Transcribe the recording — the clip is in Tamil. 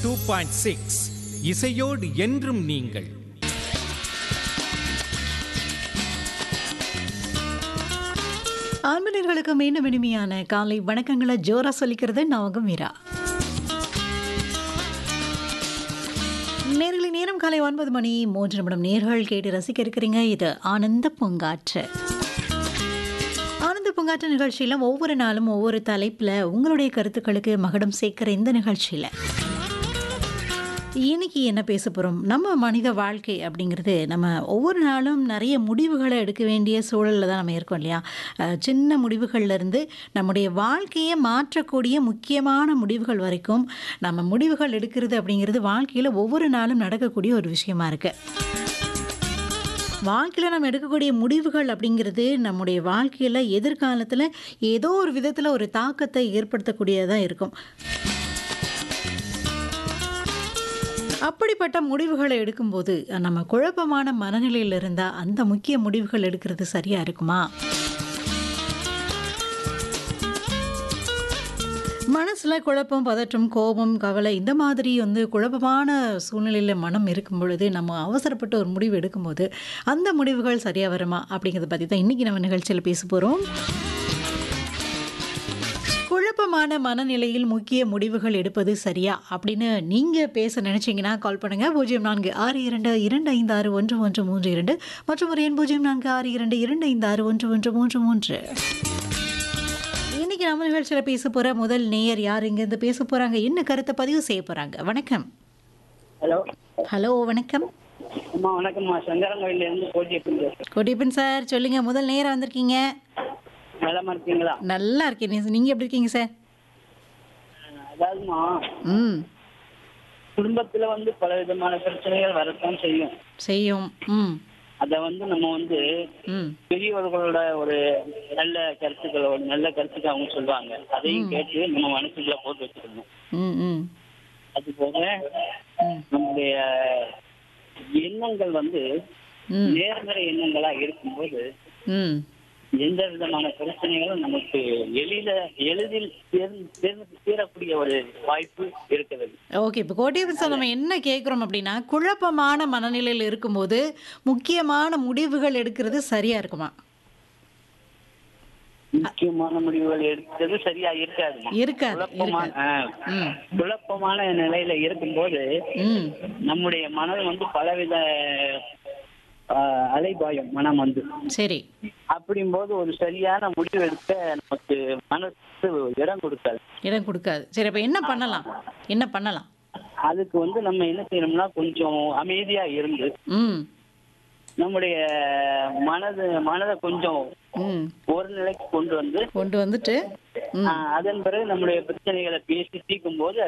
டூ பாயிண்ட் சிக்ஸ் இசையோடு என்றும் நீங்கள் ஆன்மீனர்களுக்கு மீண்டும் இனிமையான காலை வணக்கங்களை ஜோரா சொல்லிக்கிறது நான் உங்க மீரா நேர்களை நேரம் காலை ஒன்பது மணி மூன்று நிமிடம் நேர்கள் கேட்டு ரசிக்க இருக்கிறீங்க இது ஆனந்த பூங்காற்று ஆனந்த பூங்காற்று நிகழ்ச்சியில் ஒவ்வொரு நாளும் ஒவ்வொரு தலைப்பில் உங்களுடைய கருத்துக்களுக்கு மகடம் சேர்க்கிற இந்த நிகழ்ச்சியில் இன்னைக்கு என்ன பேச போகிறோம் நம்ம மனித வாழ்க்கை அப்படிங்கிறது நம்ம ஒவ்வொரு நாளும் நிறைய முடிவுகளை எடுக்க வேண்டிய சூழலில் தான் நம்ம இருக்கோம் இல்லையா அஹ் சின்ன முடிவுகள்ல இருந்து நம்முடைய வாழ்க்கையை மாற்றக்கூடிய முக்கியமான முடிவுகள் வரைக்கும் நம்ம முடிவுகள் எடுக்கிறது அப்படிங்கிறது வாழ்க்கையில் ஒவ்வொரு நாளும் நடக்கக்கூடிய ஒரு விஷயமா இருக்குது வாழ்க்கையில் நம்ம எடுக்கக்கூடிய முடிவுகள் அப்படிங்கிறது நம்முடைய வாழ்க்கையில் எதிர்காலத்தில் ஏதோ ஒரு விதத்தில் ஒரு தாக்கத்தை ஏற்படுத்தக்கூடியதாக இருக்கும் அப்படிப்பட்ட முடிவுகளை எடுக்கும்போது நம்ம குழப்பமான மனநிலையில் இருந்தால் அந்த முக்கிய முடிவுகள் எடுக்கிறது சரியாக இருக்குமா மனசில் குழப்பம் பதற்றம் கோபம் கவலை இந்த மாதிரி வந்து குழப்பமான சூழ்நிலையில் மனம் இருக்கும் பொழுது நம்ம அவசரப்பட்டு ஒரு முடிவு எடுக்கும்போது அந்த முடிவுகள் சரியாக வருமா அப்படிங்கிறத பற்றி தான் இன்றைக்கி நம்ம நிகழ்ச்சியில் பேச போகிறோம் குழப்பமான மனநிலையில் முக்கிய முடிவுகள் எடுப்பது சரியா அப்படின்னு நீங்கள் பேச நினச்சிங்கன்னா கால் பண்ணுங்கள் பூஜ்ஜியம் நான்கு ஆறு இரண்டு இரண்டு ஐந்து ஆறு ஒன்று ஒன்று மூன்று இரண்டு மற்றும் ஒரு எண் பூஜ்ஜியம் நான்கு ஆறு இரண்டு இரண்டு ஐந்து ஆறு ஒன்று ஒன்று மூன்று மூன்று இன்னைக்கு நம்ம நிகழ்ச்சியில் பேச போகிற முதல் நேயர் யார் இங்கேருந்து பேச போகிறாங்க என்ன கருத்தை பதிவு செய்ய போகிறாங்க வணக்கம் ஹலோ ஹலோ வணக்கம் அம்மா வணக்கம்மா சங்கரங்கோயில இருந்து போட்டி பேசுறேன் கொடிப்பன் சார் சொல்லுங்கள் முதல் நேரம் வந்திருக்கீங்க நலமா இருக்கீங்களா நல்லா இருக்கேன் நீங்கள் எப்படி இருக்கீங்க சார் அதாவதுமா ம் குடும்பத்துல வந்து பல விதமான பிரச்சனைகள் வரத்தான் செய்யும் செய்யும் ம் அத வந்து நம்ம வந்து ம் பெரியவர்களோட ஒரு நல்ல கருத்துக்கள் ஒரு நல்ல கருத்துக்கள் அவங்க சொல்லுவாங்க அதையும் கேட்டு நம்ம மனசுக்குள்ள போட்டு வச்சிருக்கணும் ம் ம் அது போக ம் நம்முடைய எண்ணங்கள் வந்து ம் நேர்மறை எண்ணங்களா இருக்கும்போது ம் எந்த விதமான பிரச்சனைகளும் நமக்கு எளித எளிதில் தேர்ந்து- தேர்ந்து தீரக்கூடிய ஒரு வாய்ப்பு இருக்கிறது ஓகே இப்போ கோட்டையப்பன் சார் நம்ம என்ன கேட்குறோம் அப்படின்னா குழப்பமான மனநிலையில் இருக்கும்போது முக்கியமான முடிவுகள் எடுக்கிறது சரியா இருக்குமா முக்கியமான முடிவுகள் எடுக்கிறது சரியா இருக்காது இருக்காது குழப்பமான இருக்காது ஆ, ம் குழப்பமான நிலையில இருக்கும்போது ம் நம்முடைய மனம் வந்து பலவித ஆ, அலைபாயும் மனம் வந்து சரி அப்படிங்கும்போது ஒரு சரியான முடிவு எடுக்க நமக்கு மனசு இடம் கொடுக்காது இடம் கொடுக்காது சரி அப்போ என்ன பண்ணலாம் என்ன பண்ணலாம் அதுக்கு வந்து நம்ம என்ன செய்யணும்னா கொஞ்சம் அமைதியா இருந்து ம் நம்முடைய மனது மனதை கொஞ்சம் ம் ஒரு நிலைக்கு கொண்டு வந்து கொண்டு வந்துட்டு ம் ஆ, அதன் பிறகு நம்முடைய பிரச்சனைகளை பேசி தீர்க்கும் போது